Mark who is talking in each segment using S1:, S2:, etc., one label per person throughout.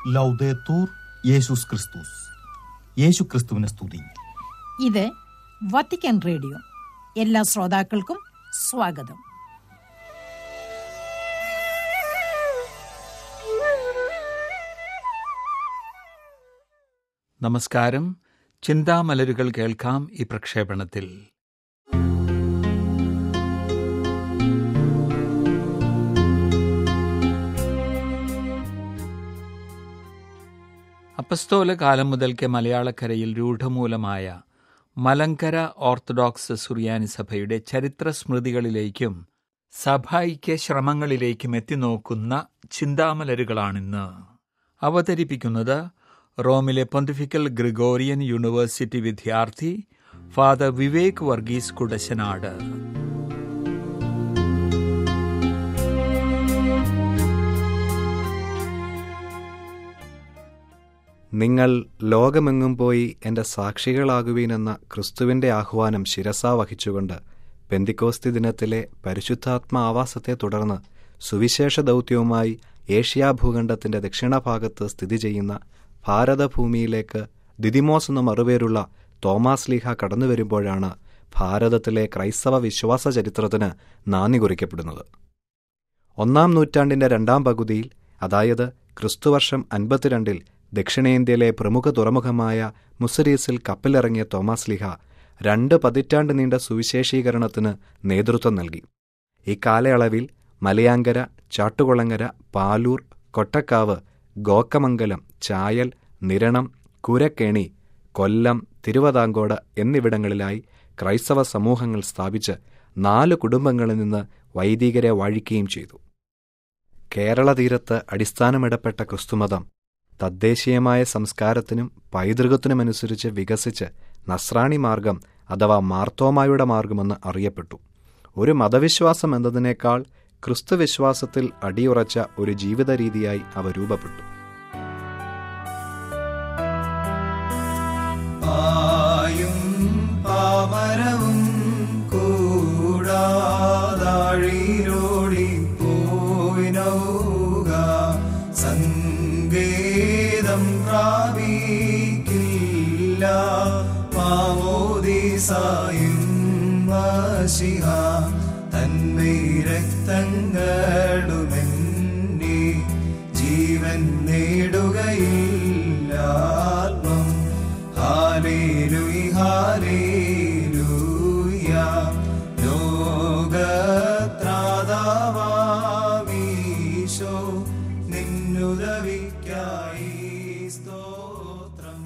S1: ലൗദേത്തൂർ യേശുസ് ക്രിസ്തുസ് യേശു ക്രിസ്തുവിനെ സ്തുതി
S2: ഇത് വത്തിക്കാൻ റേഡിയോ എല്ലാ ശ്രോതാക്കൾക്കും സ്വാഗതം
S3: നമസ്കാരം ചിന്താമലരുകൾ കേൾക്കാം ഈ പ്രക്ഷേപണത്തിൽ അപ്പസ്തോല കാലം മുതൽക്ക് മലയാളക്കരയിൽ രൂഢമൂലമായ മലങ്കര ഓർത്തഡോക്സ് സുറിയാനി സഭയുടെ ചരിത്ര സ്മൃതികളിലേക്കും സഭായിക്യ ശ്രമങ്ങളിലേക്കും എത്തിനോക്കുന്ന ചിന്താമലരുകളാണിന്ന് അവതരിപ്പിക്കുന്നത് റോമിലെ പൊന്തിഫിക്കൽ ഗ്രിഗോറിയൻ യൂണിവേഴ്സിറ്റി വിദ്യാർത്ഥി ഫാദർ വിവേക് വർഗീസ് കുടശനാട്
S4: നിങ്ങൾ ലോകമെങ്ങും പോയി എൻ്റെ സാക്ഷികളാകുവീനെന്ന ക്രിസ്തുവിൻ്റെ ആഹ്വാനം ശിരസാ വഹിച്ചുകൊണ്ട് പെന്തിക്കോസ്തി ദിനത്തിലെ പരിശുദ്ധാത്മ ആവാസത്തെ തുടർന്ന് സുവിശേഷ ദൗത്യവുമായി ഏഷ്യാ ഭൂഖണ്ഡത്തിൻ്റെ ദക്ഷിണഭാഗത്ത് സ്ഥിതി ചെയ്യുന്ന ഭാരതഭൂമിയിലേക്ക് ദിദിമോസ് എന്ന മറുപേരുള്ള തോമാസ് ലീഹ കടന്നു വരുമ്പോഴാണ് ഭാരതത്തിലെ ക്രൈസ്തവ വിശ്വാസ ചരിത്രത്തിന് നാന്ദി കുറിക്കപ്പെടുന്നത് ഒന്നാം നൂറ്റാണ്ടിന്റെ രണ്ടാം പകുതിയിൽ അതായത് ക്രിസ്തുവർഷം അൻപത്തിരണ്ടിൽ ദക്ഷിണേന്ത്യയിലെ പ്രമുഖ തുറമുഖമായ മുസരീസിൽ കപ്പലിറങ്ങിയ തോമസ് ലിഹ രണ്ട് പതിറ്റാണ്ട് നീണ്ട സുവിശേഷീകരണത്തിന് നേതൃത്വം നൽകി ഇക്കാലയളവിൽ മലയാങ്കര ചാട്ടുകുളങ്ങര പാലൂർ കൊട്ടക്കാവ് ഗോക്കമംഗലം ചായൽ നിരണം കുരക്കേണി കൊല്ലം തിരുവതാങ്കോട് എന്നിവിടങ്ങളിലായി ക്രൈസ്തവ സമൂഹങ്ങൾ സ്ഥാപിച്ച് നാല് കുടുംബങ്ങളിൽ നിന്ന് വൈദികരെ വാഴിക്കുകയും ചെയ്തു കേരള തീരത്ത് അടിസ്ഥാനമിടപ്പെട്ട ക്രിസ്തുമതം തദ്ദേശീയമായ സംസ്കാരത്തിനും പൈതൃകത്തിനുമനുസരിച്ച് വികസിച്ച് നസ്രാണി മാർഗം അഥവാ മാർത്തോമായുടെ മാർഗമെന്ന് അറിയപ്പെട്ടു ഒരു മതവിശ്വാസം എന്നതിനേക്കാൾ ക്രിസ്തുവിശ്വാസത്തിൽ അടിയുറച്ച ഒരു ജീവിത രീതിയായി അവ രൂപപ്പെട്ടു
S5: പായും പാമരവും കൂടാതാഴിയിലോടി പോയിനൗക സങ്കേതം പ്രാപിക്കില്ല മാമോദിസായും വശിഹ തന്മൈ രക്തങ്ങളുമെന്നെ ജീവൻ നേടുകയില്ലാത്മം ഹാലേലുയ ഹാലേലുയ ലോകത്രാതാവാമീശോ നിന്നുദവിക്കായി സ്തോത്രം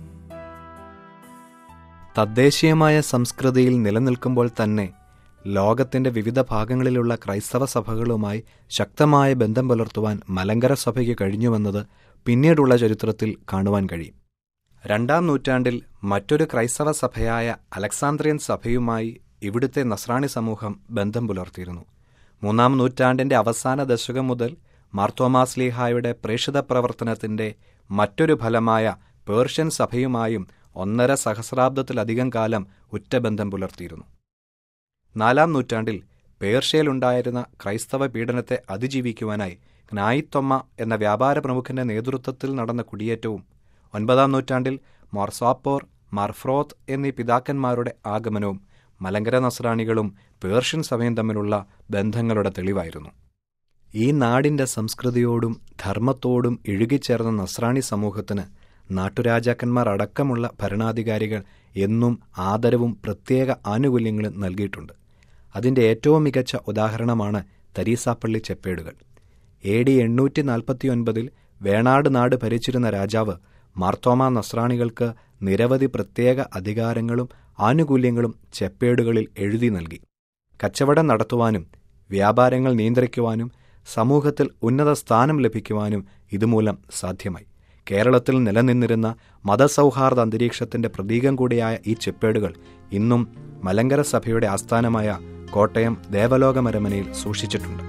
S4: തദ്ദേശീയമായ സംസ്കൃതിയിൽ നിലനിൽക്കുമ്പോൾ തന്നെ ലോകത്തിന്റെ വിവിധ ഭാഗങ്ങളിലുള്ള ക്രൈസ്തവ സഭകളുമായി ശക്തമായ ബന്ധം പുലർത്തുവാൻ മലങ്കര സഭയ്ക്ക് കഴിഞ്ഞുവെന്നത് പിന്നീടുള്ള ചരിത്രത്തിൽ കാണുവാൻ കഴിയും രണ്ടാം നൂറ്റാണ്ടിൽ മറ്റൊരു ക്രൈസ്തവ സഭയായ അലക്സാന്ദ്രിയൻ സഭയുമായി ഇവിടുത്തെ നസ്രാണി സമൂഹം ബന്ധം പുലർത്തിയിരുന്നു മൂന്നാം നൂറ്റാണ്ടിന്റെ അവസാന ദശകം മുതൽ മാർത്തോമാസ് ലീഹായുടെ പ്രേക്ഷിത പ്രവർത്തനത്തിന്റെ മറ്റൊരു ഫലമായ പേർഷ്യൻ സഭയുമായും ഒന്നര സഹസ്രാബ്ദത്തിലധികം കാലം ഉറ്റബന്ധം പുലർത്തിയിരുന്നു നാലാം നൂറ്റാണ്ടിൽ പേർഷ്യയിലുണ്ടായിരുന്ന ക്രൈസ്തവ പീഡനത്തെ അതിജീവിക്കുവാനായി ഗ്നായിത്തൊമ്മ എന്ന വ്യാപാര പ്രമുഖന്റെ നേതൃത്വത്തിൽ നടന്ന കുടിയേറ്റവും ഒൻപതാം നൂറ്റാണ്ടിൽ മൊർസാപ്പോർ മർഫ്രോത്ത് എന്നീ പിതാക്കന്മാരുടെ ആഗമനവും മലങ്കര നസ്രാണികളും പേർഷ്യൻ സഭയും തമ്മിലുള്ള ബന്ധങ്ങളുടെ തെളിവായിരുന്നു ഈ നാടിന്റെ സംസ്കൃതിയോടും ധർമ്മത്തോടും ഇഴുകിച്ചേർന്ന നസ്രാണി സമൂഹത്തിന് നാട്ടുരാജാക്കന്മാർ അടക്കമുള്ള ഭരണാധികാരികൾ എന്നും ആദരവും പ്രത്യേക ആനുകൂല്യങ്ങളും നൽകിയിട്ടുണ്ട് അതിന്റെ ഏറ്റവും മികച്ച ഉദാഹരണമാണ് തരീസാപ്പള്ളി ചെപ്പേടുകൾ എ ഡി എണ്ണൂറ്റി നാൽപ്പത്തിയൊൻപതിൽ വേണാട് നാട് ഭരിച്ചിരുന്ന രാജാവ് മാർത്തോമ നസ്രാണികൾക്ക് നിരവധി പ്രത്യേക അധികാരങ്ങളും ആനുകൂല്യങ്ങളും ചെപ്പേടുകളിൽ എഴുതി നൽകി കച്ചവടം നടത്തുവാനും വ്യാപാരങ്ങൾ നിയന്ത്രിക്കുവാനും സമൂഹത്തിൽ ഉന്നത സ്ഥാനം ലഭിക്കുവാനും ഇതുമൂലം സാധ്യമായി കേരളത്തിൽ നിലനിന്നിരുന്ന മതസൗഹാർദ്ദ അന്തരീക്ഷത്തിന്റെ പ്രതീകം കൂടിയായ ഈ ചെപ്പേടുകൾ ഇന്നും മലങ്കര സഭയുടെ ആസ്ഥാനമായ കോട്ടയം ദേവലോകമരമനയിൽ സൂക്ഷിച്ചിട്ടുണ്ട്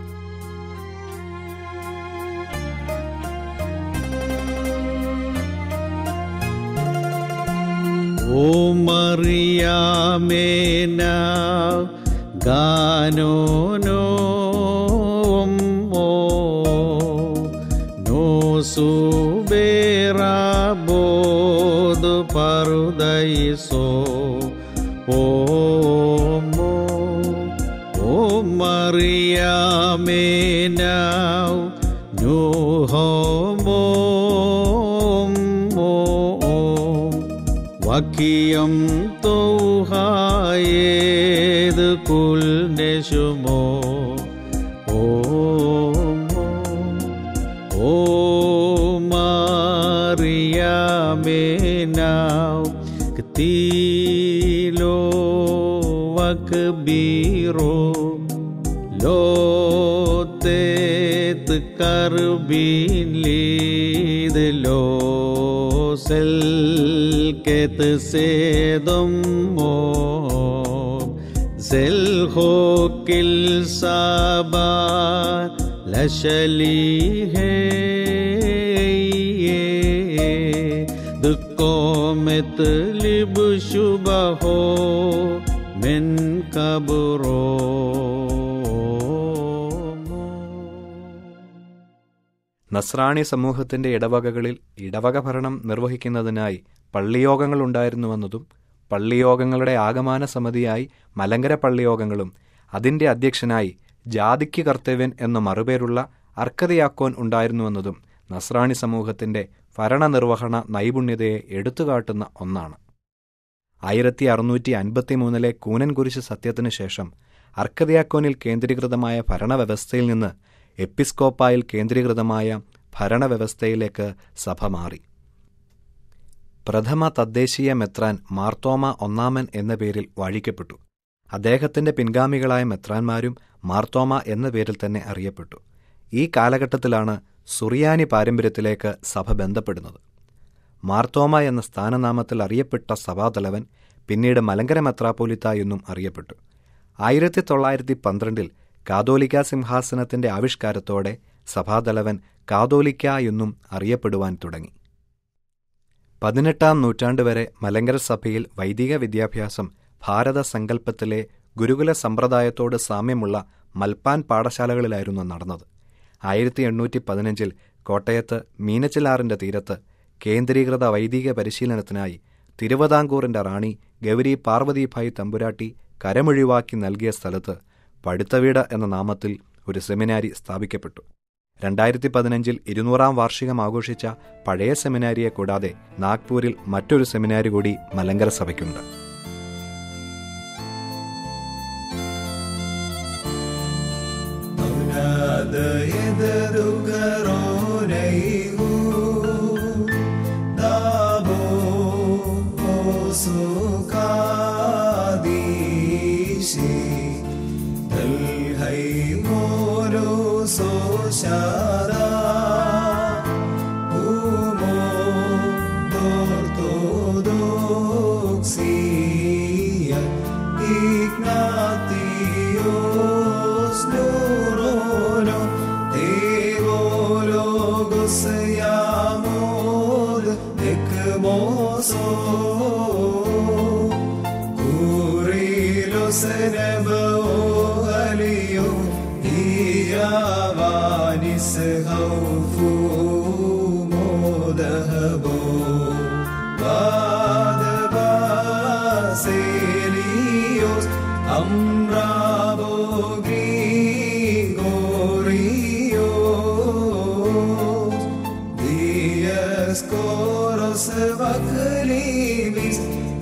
S6: ഓ മറിയാമേന ഗാനോനോ ഓ നോ സുബേ paradaiso Omo O Maria me now No homo വാക്യം തോഹായേത് കുൽനെശുമോ ഓ ഓ മാറിയാമേനാവ് കത്തീലോ വക്ബീറോ ലോത്തേത്ത് കർബീൻ ലീത് ലോ സെൽ കെത്ത് സേദം മോ സെൽ ഹോക്കിൽ സാബാ ലശലി ഹേ ദുക്കോമെത്ത് ലിബ് ശുഭഹോ മെൻ കബുറോ
S4: നസ്രാണി സമൂഹത്തിന്റെ ഇടവകകളിൽ ഇടവക ഭരണം നിർവഹിക്കുന്നതിനായി പള്ളിയോഗങ്ങൾ ഉണ്ടായിരുന്നുവെന്നതും പള്ളിയോഗങ്ങളുടെ ആഗമാന സമിതിയായി മലങ്കര പള്ളിയോഗങ്ങളും അതിന്റെ അധ്യക്ഷനായി ജാതിക്ക് കർത്തവ്യൻ എന്ന മറുപേരുള്ള അർക്കതയാക്കോൻ ഉണ്ടായിരുന്നുവെന്നതും നസ്രാണി സമൂഹത്തിന്റെ ഭരണനിർവഹണ നൈപുണ്യതയെ എടുത്തുകാട്ടുന്ന ഒന്നാണ് ആയിരത്തി അറുന്നൂറ്റി അൻപത്തിമൂന്നിലെ കൂനൻകുരിശ് സത്യത്തിനു ശേഷം അർക്കതയാക്കോനിൽ കേന്ദ്രീകൃതമായ ഭരണവ്യവസ്ഥയിൽ നിന്ന് എപ്പിസ്കോപ്പായിൽ കേന്ദ്രീകൃതമായ ഭരണവ്യവസ്ഥയിലേക്ക് സഭ മാറി പ്രഥമ തദ്ദേശീയ മെത്രാൻ മാർത്തോമ ഒന്നാമൻ എന്ന പേരിൽ വാഴിക്കപ്പെട്ടു അദ്ദേഹത്തിന്റെ പിൻഗാമികളായ മെത്രാന്മാരും മാർത്തോമ എന്ന പേരിൽ തന്നെ അറിയപ്പെട്ടു ഈ കാലഘട്ടത്തിലാണ് സുറിയാനി പാരമ്പര്യത്തിലേക്ക് സഭ ബന്ധപ്പെടുന്നത് മാർത്തോമ എന്ന സ്ഥാനനാമത്തിൽ അറിയപ്പെട്ട സഭാതലവൻ പിന്നീട് മലങ്കര മെത്രാപ്പോലിത്ത എന്നും അറിയപ്പെട്ടു ആയിരത്തി തൊള്ളായിരത്തി പന്ത്രണ്ടിൽ കാതോലിക്ക സിംഹാസനത്തിന്റെ ആവിഷ്കാരത്തോടെ സഭാതലവൻ കാതോലിക്ക എന്നും അറിയപ്പെടുവാൻ തുടങ്ങി പതിനെട്ടാം നൂറ്റാണ്ട് വരെ മലങ്കര സഭയിൽ വൈദിക വിദ്യാഭ്യാസം ഭാരത സങ്കല്പത്തിലെ ഗുരുകുല സമ്പ്രദായത്തോട് സാമ്യമുള്ള മൽപ്പാൻ പാഠശാലകളിലായിരുന്നു നടന്നത് ആയിരത്തി എണ്ണൂറ്റി പതിനഞ്ചിൽ കോട്ടയത്ത് മീനച്ചിലാറിന്റെ തീരത്ത് കേന്ദ്രീകൃത വൈദിക പരിശീലനത്തിനായി തിരുവിതാംകൂറിന്റെ റാണി ഗൗരി പാർവതിഭായ് തമ്പുരാട്ടി കരമൊഴിവാക്കി നൽകിയ സ്ഥലത്ത് പടുത്തവീട് എന്ന നാമത്തിൽ ഒരു സെമിനാരി സ്ഥാപിക്കപ്പെട്ടു രണ്ടായിരത്തി പതിനഞ്ചിൽ ഇരുന്നൂറാം വാർഷികം ആഘോഷിച്ച പഴയ സെമിനാരിയെ കൂടാതെ നാഗ്പൂരിൽ മറ്റൊരു സെമിനാരി കൂടി Malankara സഭയ്ക്കുണ്ട്
S5: أولاد يدرك رونيه دابو سكاديشي الهي مولو سوشادا Ortodoxia Ignatius Neurono Theologos Iamod Ekmoso Kurilos Nebo Alio Iavanis Haufu Modahabo Bad Basilios Ambrabo Grigorios Diascoros Vaclivis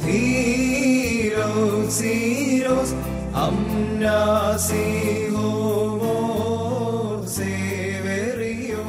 S5: Philoxiros Amnasi Homo Severio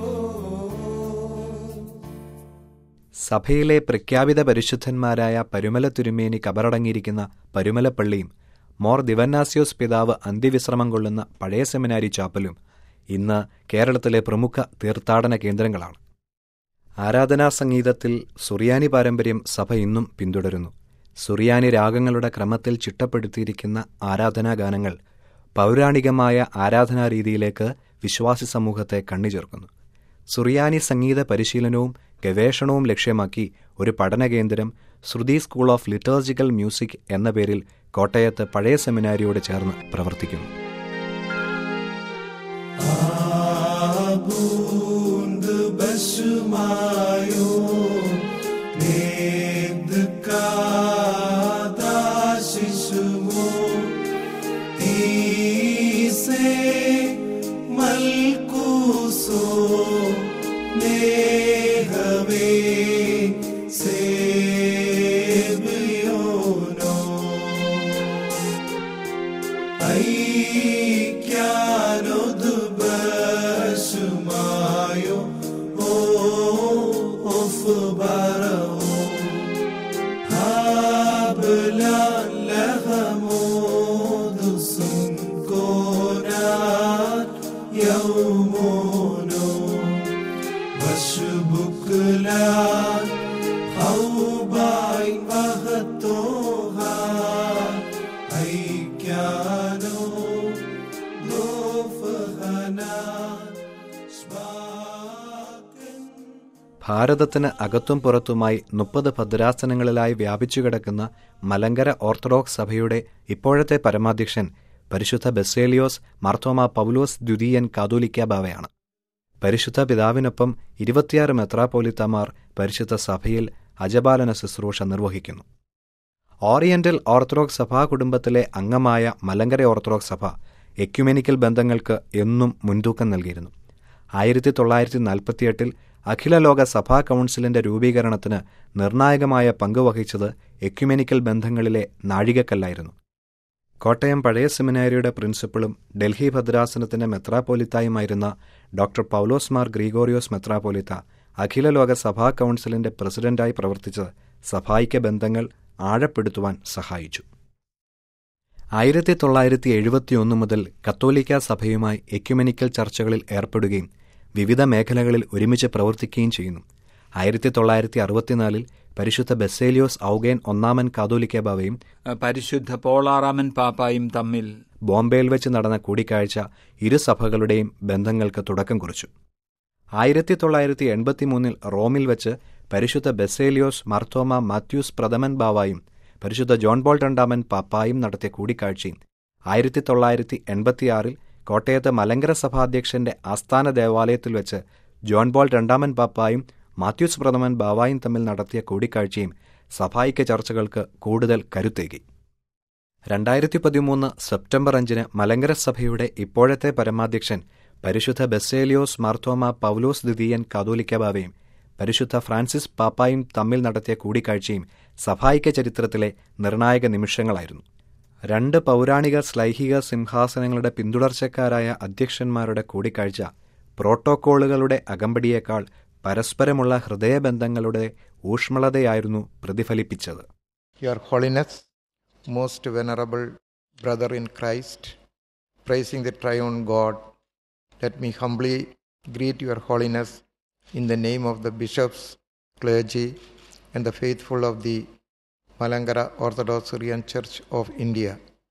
S4: സഭയിലെ പ്രഖ്യാപിത പരിശുദ്ധന്മാരായ പരുമല തിരുമേനി കബറടങ്ങിയിരിക്കുന്ന പരുമലപ്പള്ളിയും മോർ ദിവന്നാസ്യോസ് പിതാവ് അന്ത്യവിശ്രമം കൊള്ളുന്ന പഴയ സെമിനാരി ചാപ്പലും ഇന്ന് കേരളത്തിലെ പ്രമുഖ തീർത്ഥാടന കേന്ദ്രങ്ങളാണ് ആരാധനാ സംഗീതത്തിൽ സുറിയാനി പാരമ്പര്യം സഭ ഇന്നും പിന്തുടരുന്നു സുറിയാനി രാഗങ്ങളുടെ ക്രമത്തിൽ ചിട്ടപ്പെടുത്തിയിരിക്കുന്ന ആരാധനാഗാനങ്ങൾ പൗരാണികമായ ആരാധനാരീതിയിലേക്ക് വിശ്വാസി സമൂഹത്തെ കണ്ണിചേർക്കുന്നു സുറിയാനി സംഗീത പരിശീലനവും ഗവേഷണവും ലക്ഷ്യമാക്കി ഒരു പഠനകേന്ദ്രം Shruti school of liturgical music എന്ന പേരിൽ കോട്ടയത്ത് പഴയ സെമിനാരിയോട് ചേർന്ന് പ്രവർത്തിക്കുന്നു
S5: Abund Beshmayo Ned בשמאיו עוף בראו הבלן לחמוד סנקונת يومونو وشبكلان خوباي وغتوها أيكانو ضوفهنان شباكن
S4: ഭാരതത്തിന് അകത്തും പുറത്തുമായി മുപ്പത് ഭദ്രാസനങ്ങളിലായി വ്യാപിച്ചു കിടക്കുന്ന മലങ്കര ഓർത്തഡോക്സ് സഭയുടെ ഇപ്പോഴത്തെ പരമാധ്യക്ഷൻ പരിശുദ്ധ ബെസേലിയോസ് മാർത്തോമ പൗലോസ് ദ്വിതീയൻ കാതോലിക്ക ബാവയാണ് പരിശുദ്ധ പിതാവിനൊപ്പം ഇരുപത്തിയാറ് മെത്രാപോലിത്തമാർ പരിശുദ്ധ സഭയിൽ അജപാലന ശുശ്രൂഷ നിർവഹിക്കുന്നു ഓറിയന്റൽ ഓർത്തഡോക്സ് സഭാ കുടുംബത്തിലെ അംഗമായ മലങ്കര ഓർത്തഡോക്സ് സഭ എക്യുമെനിക്കൽ ബന്ധങ്ങൾക്ക് എന്നും മുൻതൂക്കം നൽകിയിരുന്നു ആയിരത്തി തൊള്ളായിരത്തി നാൽപ്പത്തിയെട്ടിൽ അഖില ലോക സഭാ കൗൺസിലിന്റെ രൂപീകരണത്തിന് നിർണായകമായ പങ്ക് വഹിച്ചത് എക്യുമെനിക്കൽ ബന്ധങ്ങളിലെ നാഴികക്കല്ലായിരുന്നു കോട്ടയം പഴയ സെമിനാരിയുടെ പ്രിൻസിപ്പളും ഡൽഹി ഭദ്രാസനത്തിന്റെ മെത്രാപോലിത്തായുമായിരുന്ന ഡോക്ടർ പൗലോസ് മാർ ഗ്രിഗോറിയോസ് മെത്രാപോലിത്ത അഖില ലോക സഭാ കൗൺസിലിന്റെ പ്രസിഡന്റായി പ്രവർത്തിച്ചത് സഭായിക ബന്ധങ്ങൾ ആഴപ്പെടുത്തുവാൻ സഹായിച്ചു ആയിരത്തി തൊള്ളായിരത്തി എഴുപത്തിയൊന്ന് മുതൽ കത്തോലിക്ക സഭയുമായി എക്യുമെനിക്കൽ ചർച്ചകളിൽ ഏർപ്പെടുകയും വിവിധ മേഖലകളിൽ ഒരുമിച്ച് പ്രവർത്തിക്കുകയും ചെയ്യുന്നു ആയിരത്തി തൊള്ളായിരത്തി അറുപത്തിനാലിൽ പരിശുദ്ധ ബെസേലിയോസ് ഔഗേൻ ഒന്നാമൻ കാതോലിക്ക ബാവയും
S3: പരിശുദ്ധ പോളാറാമൻ പാപ്പായും തമ്മിൽ
S4: ബോംബെയിൽ വെച്ച് നടന്ന കൂടിക്കാഴ്ച ഇരു സഭകളുടെയും ബന്ധങ്ങൾക്ക് തുടക്കം കുറിച്ചു ആയിരത്തി തൊള്ളായിരത്തി എൺപത്തിമൂന്നിൽ റോമിൽ വെച്ച് പരിശുദ്ധ ബെസേലിയോസ് മാർത്തോമ മാത്യൂസ് പ്രഥമൻ ബാവായും പരിശുദ്ധ ജോൺ ബോൾ രണ്ടാമൻ പാപ്പായും നടത്തിയ കൂടിക്കാഴ്ചയും ആയിരത്തി തൊള്ളായിരത്തി എൺപത്തിയാറിൽ കോട്ടയത്ത് മലങ്കര സഭാധ്യക്ഷന്റെ ആസ്ഥാന ദേവാലയത്തിൽ വെച്ച് ജോൺ ബോൾ രണ്ടാമൻ പാപ്പായും മാത്യൂസ് പ്രഥമൻ ബാവായും തമ്മിൽ നടത്തിയ കൂടിക്കാഴ്ചയും സഭായിക ചർച്ചകൾക്ക് കൂടുതൽ കരുത്തേകി രണ്ടായിരത്തി പതിമൂന്ന് സെപ്റ്റംബർ അഞ്ചിന് മലങ്കര സഭയുടെ ഇപ്പോഴത്തെ പരമാധ്യക്ഷൻ പരിശുദ്ധ ബെസേലിയോസ് മാർത്തോമ പൗലോസ് ദ്വിതീയൻ കാതോലിക്കബാവയും പരിശുദ്ധ ഫ്രാൻസിസ് പാപ്പായും തമ്മിൽ നടത്തിയ കൂടിക്കാഴ്ചയും സഭായിക ചരിത്രത്തിലെ നിർണായക നിമിഷങ്ങളായിരുന്നു രണ്ട് പൗരാണിക ശ്ലൈഹിക സിംഹാസനങ്ങളുടെ പിന്തുടർച്ചക്കാരായ അധ്യക്ഷന്മാരുടെ കൂടിക്കാഴ്ച പ്രോട്ടോക്കോളുകളുടെ അകമ്പടിയേക്കാൾ പരസ്പരമുള്ള ഹൃദയബന്ധങ്ങളുടെ ഊഷ്മളതയായിരുന്നു പ്രതിഫലിപ്പിച്ചത്
S7: Your Holiness, most venerable brother in Christ, praising the triune God, let me humbly greet Your Holiness in the name of the bishops, clergy, and the faithful of the Malangara Orthodox Syrian Church of India.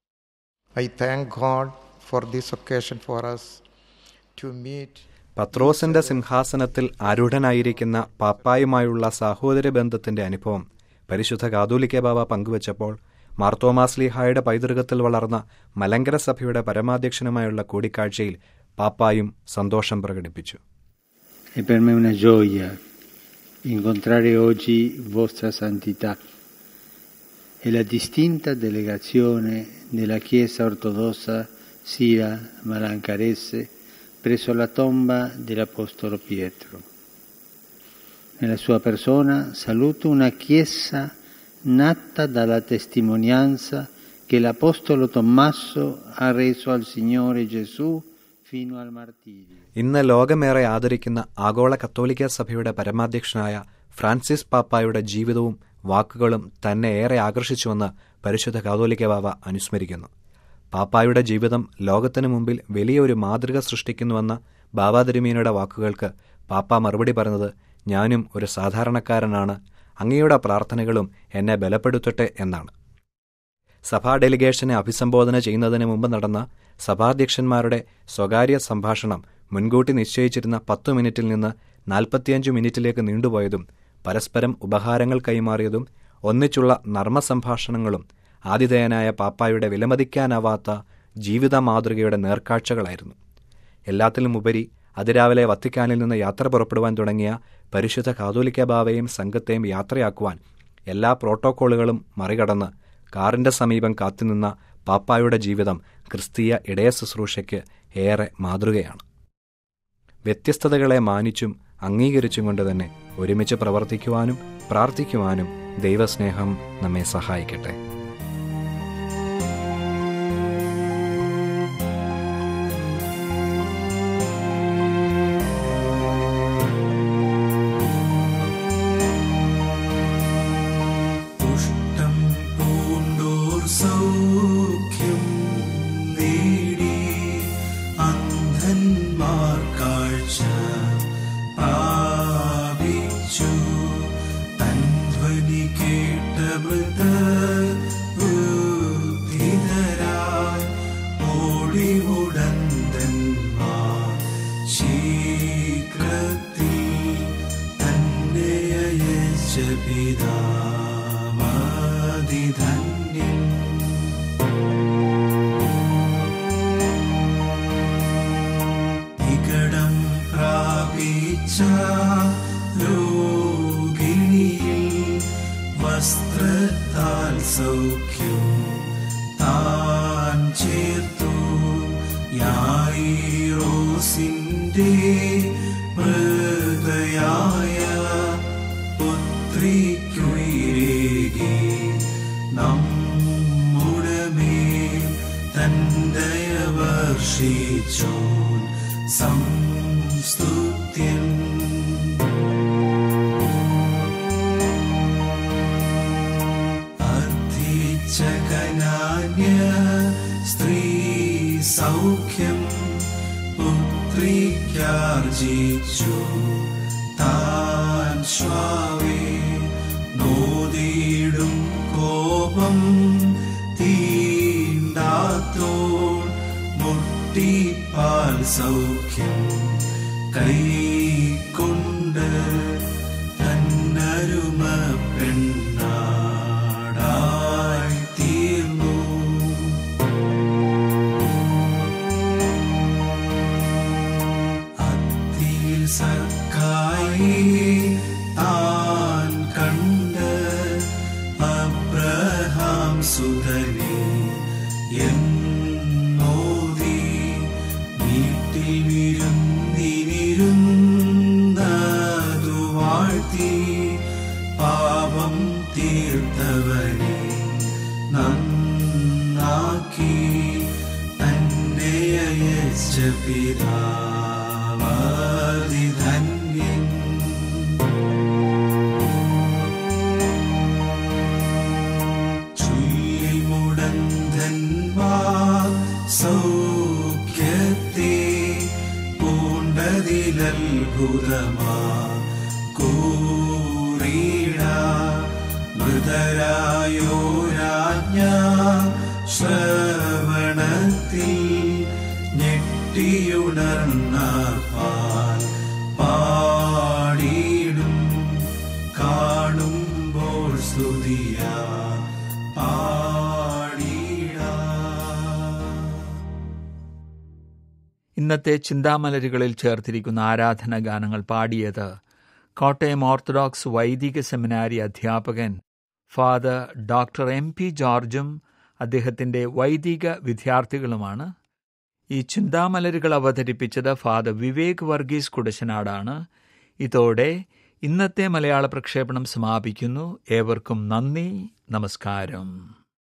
S7: I thank God for this occasion for us to meet.
S4: പത്രോസിന്റെ സിംഹാസനത്തിൽ ആരൂഢനായിരിക്കുന്ന പാപ്പായുമായുള്ള സാഹോദര്യ ബന്ധത്തിന്റെ അനുഭവം പരിശുദ്ധ കാതോലിക്ക ബാബ പങ്കുവച്ചപ്പോൾ മാർത്തോമാസ്ലിഹായുടെ പൈതൃകത്തിൽ വളർന്ന മലങ്കര സഭയുടെ പരമാധ്യക്ഷനുമായുള്ള കൂടിക്കാഴ്ചയിൽ പാപ്പായും സന്തോഷം പ്രകടിപ്പിച്ചു
S8: È per me una gioia incontrare oggi vostra santità e la distinta delegazione della Chiesa ortodossa sia malancarese presso la tomba dell'Apostolo Pietro. Nella sua persona saluto una Chiesa nata dalla testimonianza che l'Apostolo Tommaso ha reso al Signore Gesù fino al martirio.
S4: ഇന്ന് ലോകമേറെ ആദരിക്കുന്ന ആഗോള കത്തോലിക്ക സഭയുടെ പരമാധ്യക്ഷനായ Francis പാപ്പായുടെ ജീവിതവും വാക്കുകളും തന്നെ ഏറെ ആകർഷിച്ചുവെന്ന് പരിശുദ്ധ കാതോലിക്ക ബാബ അനുസ്മരിക്കുന്നു പാപ്പായുടെ ജീവിതം ലോകത്തിനു മുമ്പിൽ വലിയൊരു മാതൃക സൃഷ്ടിക്കുന്നുവെന്ന ബാബാ തിരുമീനയുടെ വാക്കുകൾക്ക് പാപ്പ മറുപടി പറഞ്ഞത് ഞാനും ഒരു സാധാരണക്കാരനാണ് അങ്ങയുടെ പ്രാർത്ഥനകളും എന്നെ ബലപ്പെടുത്തട്ടെ എന്നാണ് സഭാ ഡെലിഗേഷനെ അഭിസംബോധന ചെയ്യുന്നതിന് മുമ്പ് നടന്ന സഭാധ്യക്ഷന്മാരുടെ സ്വകാര്യ സംഭാഷണം മുൻകൂട്ടി നിശ്ചയിച്ചിരുന്ന പത്തു മിനിറ്റിൽ നിന്ന് നാൽപ്പത്തിയഞ്ച് മിനിറ്റിലേക്ക് നീണ്ടുപോയതും പരസ്പരം ഉപഹാരങ്ങൾ കൈമാറിയതും ഒന്നിച്ചുള്ള നർമ്മ സംഭാഷണങ്ങളും ആതിഥേയനായ പാപ്പായുടെ വിലമതിക്കാനാവാത്ത ജീവിത മാതൃകയുടെ നേർക്കാഴ്ചകളായിരുന്നു എല്ലാത്തിലുമുപരി അതിരാവിലെ വത്തിക്കാനിൽ നിന്ന് യാത്ര പുറപ്പെടുവാൻ തുടങ്ങിയ പരിശുദ്ധ കാതോലിക്ക ബാവയും സംഘത്തെയും യാത്രയാക്കുവാൻ എല്ലാ പ്രോട്ടോക്കോളുകളും മറികടന്ന് കാറിന്റെ സമീപം കാത്തുനിന്ന പാപ്പായുടെ ജീവിതം ക്രിസ്തീയ ഇടയ ശുശ്രൂഷയ്ക്ക് ഏറെ മാതൃകയാണ് വ്യത്യസ്തതകളെ മാനിച്ചും അംഗീകരിച്ചും കൊണ്ട് തന്നെ ഒരുമിച്ച് പ്രവർത്തിക്കുവാനും പ്രാർത്ഥിക്കുവാനും ദൈവസ്നേഹം നമ്മെ സഹായിക്കട്ടെ
S5: സൗഖ്യം നേടി അന്ധന്മാർ കാഴ്ച പ്രാപിച്ചു തൻധ്വനി കേട്ട മൃത ബുദ്ധിതരായി ഓടി ഉടന്തന്മാർ ശീഘ്രത്തിൽ തന്നെ അയച്ച പിതാമതിധന്യൻ നികടം പ്രാപിച്ച രോഗിണിയിൽ വസ്ത്രത്താൽ സൗഖ്യം താൻ ചേർത്തു യായിറോസിന്റെ മൃതയായ പുത്രിക്കുയിരേകി നമ്മുടെ മേൽ തന്തയ വർഷിച്ചോൻ സംസ്തുത്യൻ അർത്ഥിച്ച കനാന്യ സ്ത്രീ സൗഖ്യം പുത്രിക്കാർജിച്ചു താൻ ശ്വാവേ നോദിടും കോപം തീണ്ടാത്തോൾ മുട്ടിപ്പാൽ സൗഖ്യം കൈക്കൊണ്ട് തന്നരുമ പെണ്ണാടായി തീർന്നു അത്തിയിൽ സക്കായി താൻ കണ്ട് അബ്രഹാം സുതനെ എന്നോതി വീട്ടിൽ വിരുന്നിരുന്നതു വാഴ്ത്തി പാപം തീർത്തവനെ നന്നാക്കി തന്നെ അയച്ച പിതാവാതിധന്യൻ ചുല്ലിൽ മുടന്തന്മാർ സൗഖ്യത്തെ പൂണ്ടതിലത്ഭുതമാ കൂറീട മൃതരായോ രാജ്ഞ ശ്രവണത്തിൽ ഞെട്ടിയുണർന്ന പാൽ പാടിയിടും കാണുമ്പോൾ സ്തുതിയ പാടിടാ
S3: ഇന്നത്തെ ചിന്താമലരുകളിൽ ചേർത്തിരിക്കുന്ന ആരാധന ഗാനങ്ങൾ പാടിയത് കോട്ടയം ഓർത്തഡോക്സ് വൈദിക സെമിനാരി അധ്യാപകൻ ഫാദർ ഡോക്ടർ എം പി ജോർജും അദ്ദേഹത്തിൻ്റെ വൈദിക വിദ്യാർത്ഥികളുമാണ് ഈ ചിന്താമലരുകൾ അവതരിപ്പിച്ചത് ഫാദർ വിവേക് വർഗീസ് കുടശനാടാണ് ഇതോടെ ഇന്നത്തെ മലയാള പ്രക്ഷേപണം സമാപിക്കുന്നു ഏവർക്കും നന്ദി നമസ്കാരം